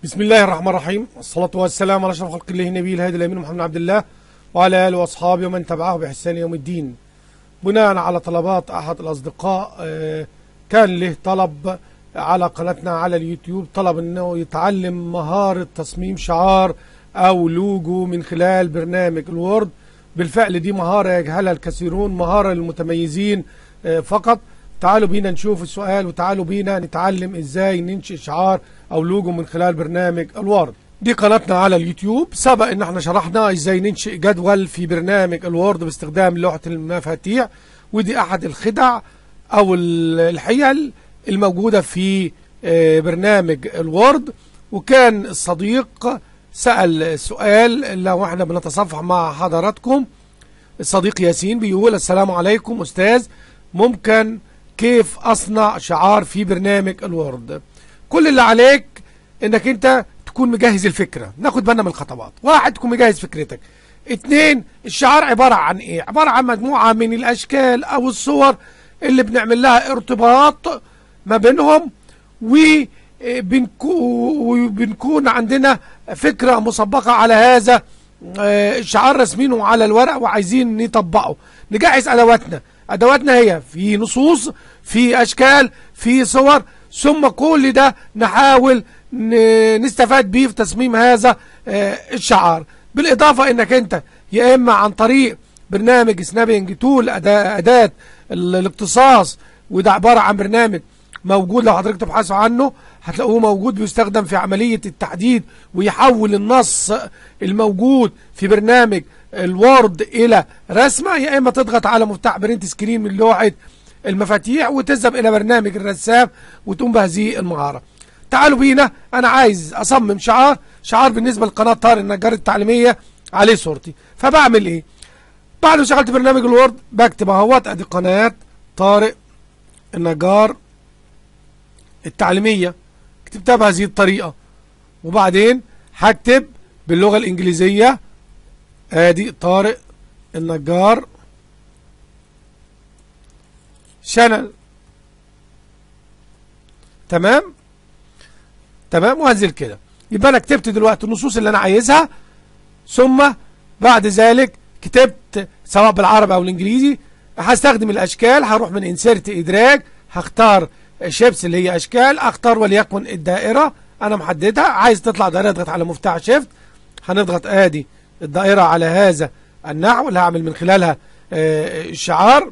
بسم الله الرحمن الرحيم والصلاة والسلام على أشرف خلق الله النبي الهادي الأمين محمد عبد الله وعلى آله وأصحابه ومن تبعه بإحسان يوم الدين بناء على طلبات أحد الأصدقاء آه، كان له طلب على قناتنا على اليوتيوب طلب أنه يتعلم مهارة تصميم شعار أو لوجو من خلال برنامج الوورد بالفعل دي مهارة يجهلها الكثيرون مهارة للمتميزين آه، فقط تعالوا بينا نشوف السؤال وتعالوا بينا نتعلم ازاي ننشئ شعار او لوجو من خلال برنامج الوورد دي قناتنا على اليوتيوب سبق ان احنا شرحنا ازاي ننشئ جدول في برنامج الوورد باستخدام لوحة المفاتيح ودي احد الخدع او ال- الحيل الموجودة في آه، برنامج الوورد وكان الصديق سأل سؤال لو احنا بنتصفح مع حضراتكم الصديق ياسين بيقول السلام عليكم أستاذ ممكن كيف أصنع شعار في برنامج الوورد كل اللي عليك انك انت تكون مجهز الفكرة ناخد بالنا من الخطوات واحد تكون مجهز فكرتك اتنين الشعار عبارة عن ايه عبارة عن مجموعة من الاشكال او الصور اللي بنعمل لها ارتباط ما بينهم وبنكو- وبنكون عندنا فكرة مسبقة على هذا آه، الشعار رسمينه على الورق وعايزين نطبقه نجهز ادواتنا ادواتنا هي في نصوص في اشكال في صور ثم كل ده نحاول ن- نستفاد بيه في تصميم هذا آه، الشعار بالاضافه انك انت يا اما عن طريق برنامج سنابنج تول اداه أداة ال- الاقتصاص وده عباره عن برنامج موجود لو حضرتك تبحثوا عنه هتلاقوه موجود بيستخدم في عملية التحديد ويحول النص الموجود في برنامج الوورد إلى رسمة يا إما تضغط على مفتاح برنت سكرين من لوحة المفاتيح وتذهب إلى برنامج الرسام وتقوم بهذه المهارة تعالوا بينا أنا عايز أصمم شعار شعار بالنسبة لقناة طارق النجار التعليمية عليه صورتي فبعمل إيه بعد ما شغلت برنامج الوورد بكتب اهوت ادي قناة طارق النجار التعليمية كتبتها بهذه الطريقة وبعدين هكتب باللغة الإنجليزية ادي طارق النجار شانل تمام تمام وهنزل كده يبقى انا كتبت دلوقتي النصوص اللي انا عايزها ثم بعد ذلك كتبت سواء بالعربي او الانجليزي هستخدم الاشكال هروح من انسيرت ادراج هختار شيبس اللي هي اشكال اختار وليكن الدائره انا محددها عايز تطلع دائره اضغط على مفتاح شيفت هنضغط ادي الدائره على هذا النحو اللي هعمل من خلالها آه، الشعار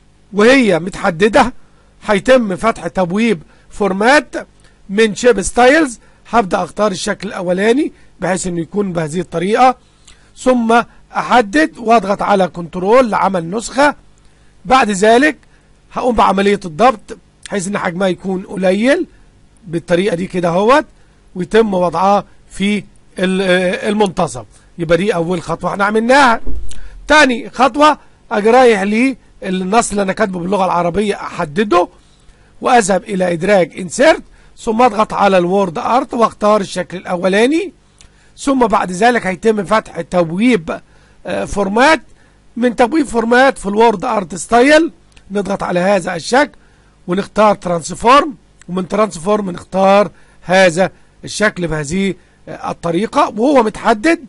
وهي متحدده هيتم فتح تبويب فورمات من شيب ستايلز هبدا اختار الشكل الاولاني بحيث انه يكون بهذه الطريقه ثم احدد واضغط على كنترول لعمل نسخه بعد ذلك هقوم بعمليه الضبط بحيث ان حجمها يكون قليل بالطريقه دي كده اهوت ويتم وضعها في ال- آه، المنتصف يبقى دي اول خطوه احنا عملناها تاني خطوه اجي رايح للنص اللي انا كاتبه باللغه العربيه احدده واذهب الى ادراج انسيرت ثم اضغط على الوورد ارت واختار الشكل الاولاني ثم بعد ذلك هيتم فتح تبويب آه، فورمات من تبويب فورمات في الوورد ارت ستايل نضغط على هذا الشكل ونختار ترانسفورم ومن ترانسفورم نختار هذا الشكل بهذه آه، الطريقة وهو متحدد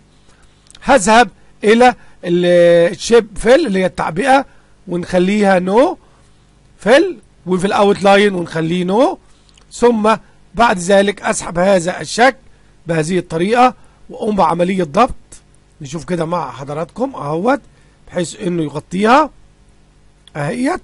هذهب الى ال- الشيب فيل اللي هي التعبئة ونخليها نو فيل وفي الاوت لاين ونخليه نو ثم بعد ذلك اسحب هذا الشكل بهذه الطريقة واقوم بعملية ضبط نشوف كده مع حضراتكم اهوت بحيث انه يغطيها اهيت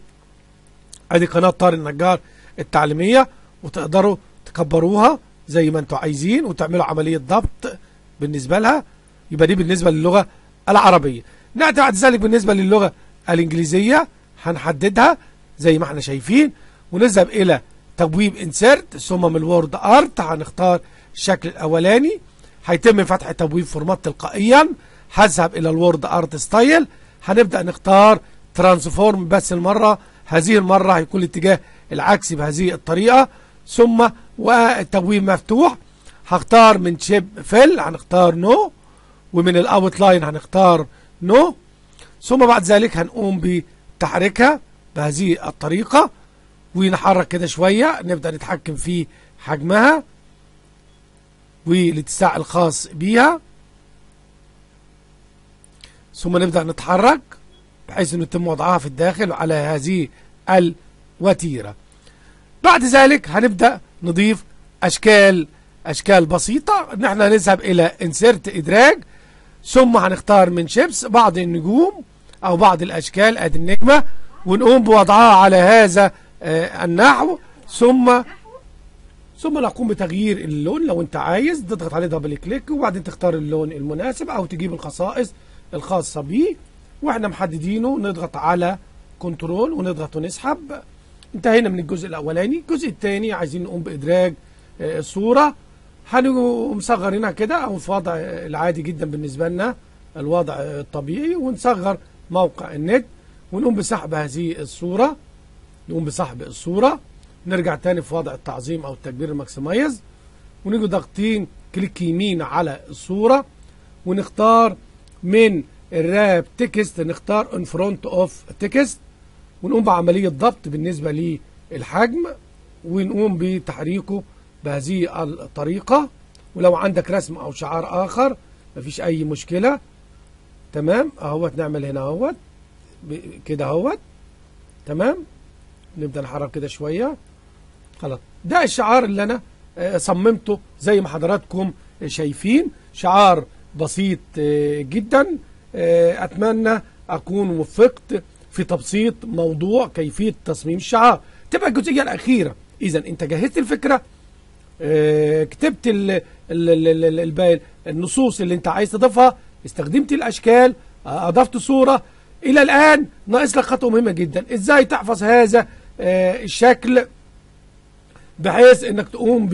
ادي قناة طارق النجار التعليمية وتقدروا تكبروها زي ما انتوا عايزين وتعملوا عملية ضبط بالنسبة لها يبقى دي بالنسبة للغة العربية نأتي بعد ذلك بالنسبة للغة الإنجليزية هنحددها زي ما احنا شايفين ونذهب إلى تبويب انسيرت ثم من الوورد ارت هنختار الشكل الأولاني هيتم فتح تبويب فورمات تلقائيا هذهب إلى الوورد ارت ستايل هنبدأ نختار ترانسفورم بس المرة هذه المرة هيكون الاتجاه العكسي بهذه الطريقة ثم والتبويب مفتوح هختار من شيب فيل هنختار نو ومن الاوت لاين هنختار نو ثم بعد ذلك هنقوم بتحريكها بهذه الطريقة ونحرك كده شوية نبدأ نتحكم في حجمها والاتساع الخاص بيها ثم نبدأ نتحرك بحيث أن يتم وضعها في الداخل على هذه الوتيرة بعد ذلك هنبدأ نضيف أشكال أشكال بسيطة نحن نذهب إلى انسيرت إدراج ثم هنختار من شيبس بعض النجوم أو بعض الأشكال أدي النجمة ونقوم بوضعها على هذا آه، النحو ثم ثم نقوم بتغيير اللون لو انت عايز تضغط عليه دبل كليك وبعدين تختار اللون المناسب او تجيب الخصائص الخاصة بيه واحنا محددينه نضغط على كنترول ونضغط ونسحب انتهينا من الجزء الاولاني الجزء الثاني عايزين نقوم بادراج آه، الصورة هنقوم مصغرينها كده او في وضع العادي جدا بالنسبة لنا الوضع الطبيعي ونصغر موقع النت ونقوم بسحب هذه الصورة نقوم بسحب الصورة نرجع تاني في وضع التعظيم او التكبير الماكسمايز ونيجي ضاغطين كليك يمين على الصورة ونختار من الراب تكست نختار ان فرونت اوف تكست ونقوم بعملية ضبط بالنسبة للحجم ونقوم بتحريكه بهذه الطريقة ولو عندك رسم او شعار اخر مفيش اي مشكلة تمام اهوت نعمل هنا اهوت ب- كده اهوت تمام نبدأ نحرك كده شوية خلاص ده الشعار اللي انا آه، صممته زي ما حضراتكم شايفين شعار بسيط آه، جدا آه، اتمنى اكون وفقت في تبسيط موضوع كيفية تصميم الشعار تبقى الجزئية الاخيرة اذا انت جهزت الفكرة آه، كتبت ال ال ال ال ال ال النصوص اللي انت عايز تضيفها استخدمت الاشكال آه، اضفت صورة الى الان ناقص لك خطوة مهمة جدا ازاي تحفظ هذا آه، الشكل بحيث انك تقوم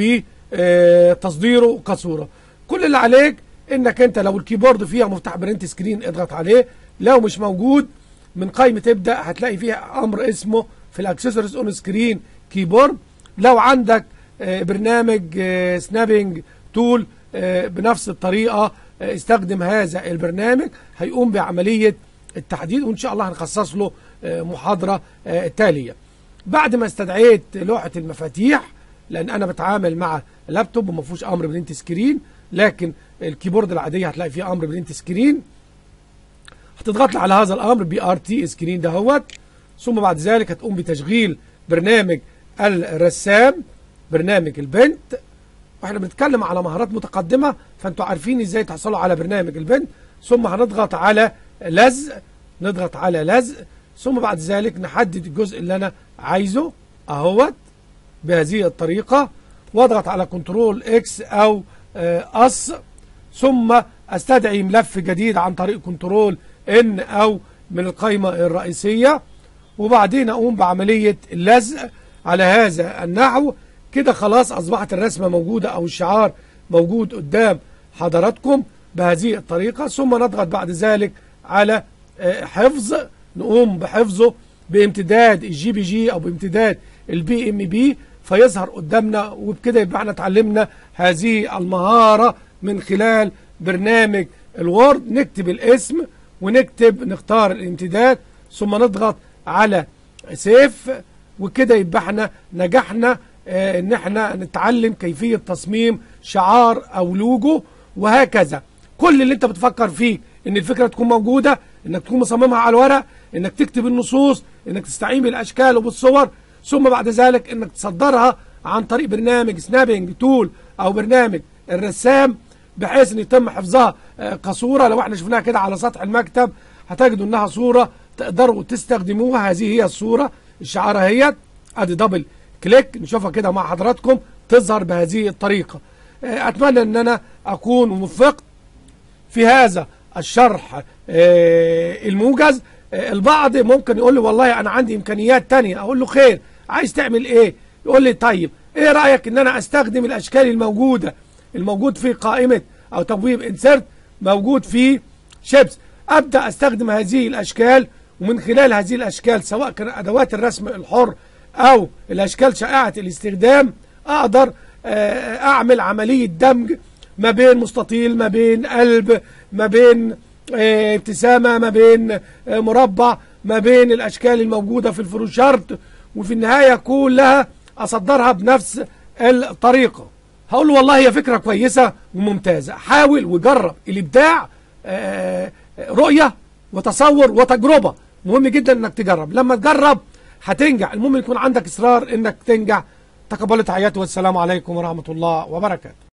بتصديره كصورة كل اللي عليك انك انت لو الكيبورد فيها مفتاح برنت سكرين اضغط عليه لو مش موجود من قائمة ابدأ هتلاقي فيها امر اسمه في الاكسسوارز اون سكرين كيبورد لو عندك آه، برنامج سنابنج تول بنفس الطريقة آه، استخدم هذا البرنامج هيقوم بعملية التحديد وان شاء الله هنخصص له آه، محاضرة آه، تالية بعد ما استدعيت لوحة المفاتيح لان انا بتعامل مع لابتوب وما فيهوش امر برنت سكرين لكن الكيبورد العادية هتلاقي فيه امر برنت سكرين هتضغط لي على هذا الامر بي ار تي سكرين دهوت ثم بعد ذلك هتقوم بتشغيل برنامج الرسام برنامج البنت واحنا بنتكلم على مهارات متقدمة فانتوا عارفين ازاي تحصلوا على برنامج البنت ثم هنضغط على لزق نضغط على لزق ثم بعد ذلك نحدد الجزء اللي انا عايزه اهوت بهذه الطريقة واضغط على كنترول اكس او آه، اس ثم استدعي ملف جديد عن طريق كنترول ان او من القائمة الرئيسية وبعدين اقوم بعملية اللزق على هذا النحو كده خلاص اصبحت الرسمة موجودة او الشعار موجود قدام حضراتكم بهذه الطريقة ثم نضغط بعد ذلك على آه، حفظ نقوم بحفظه بامتداد الجي بي جي او بامتداد البي ام بي فيظهر قدامنا وبكده يبقى احنا اتعلمنا هذه المهارة من خلال برنامج الوورد نكتب الاسم ونكتب نختار الامتداد ثم نضغط على سيف وكده يبقى احنا نجحنا اه ان احنا نتعلم كيفية تصميم شعار او لوجو وهكذا كل اللي انت بتفكر فيه ان الفكرة تكون موجودة انك تكون مصممها على الورق انك تكتب النصوص انك تستعين بالاشكال وبالصور ثم بعد ذلك انك تصدرها عن طريق برنامج سنابنج تول او برنامج الرسام بحيث ان يتم حفظها آه، كصورة لو احنا شفناها كده على سطح المكتب هتجدوا انها صورة تقدروا تستخدموها هذه هي الصورة الشعارة هي ادي دبل كليك نشوفها كده مع حضراتكم تظهر بهذه الطريقة آه، اتمنى ان انا اكون موفق في هذا الشرح آه، الموجز آه، البعض ممكن يقول لي والله انا عندي امكانيات تانية اقول له خير عايز تعمل ايه يقول لي طيب ايه رأيك ان انا استخدم الاشكال الموجودة الموجود في قائمة او تبويب انسرت موجود في شيبس ابدأ استخدم هذه الاشكال ومن خلال هذه الاشكال سواء كان ادوات الرسم الحر او الاشكال شائعة الاستخدام اقدر آه، اعمل عملية دمج ما بين مستطيل ما بين قلب ما بين آه، ابتسامة ما بين آه، مربع ما بين الأشكال الموجودة في الفروشارت وفي النهاية كلها أصدرها بنفس الطريقة هقول له والله هي فكره كويسه وممتازه حاول وجرب الابداع آه، رؤيه وتصور وتجربه مهم جدا انك تجرب لما تجرب هتنجح المهم يكون عندك اصرار انك تنجح تقبلوا تحياتي والسلام عليكم ورحمه الله وبركاته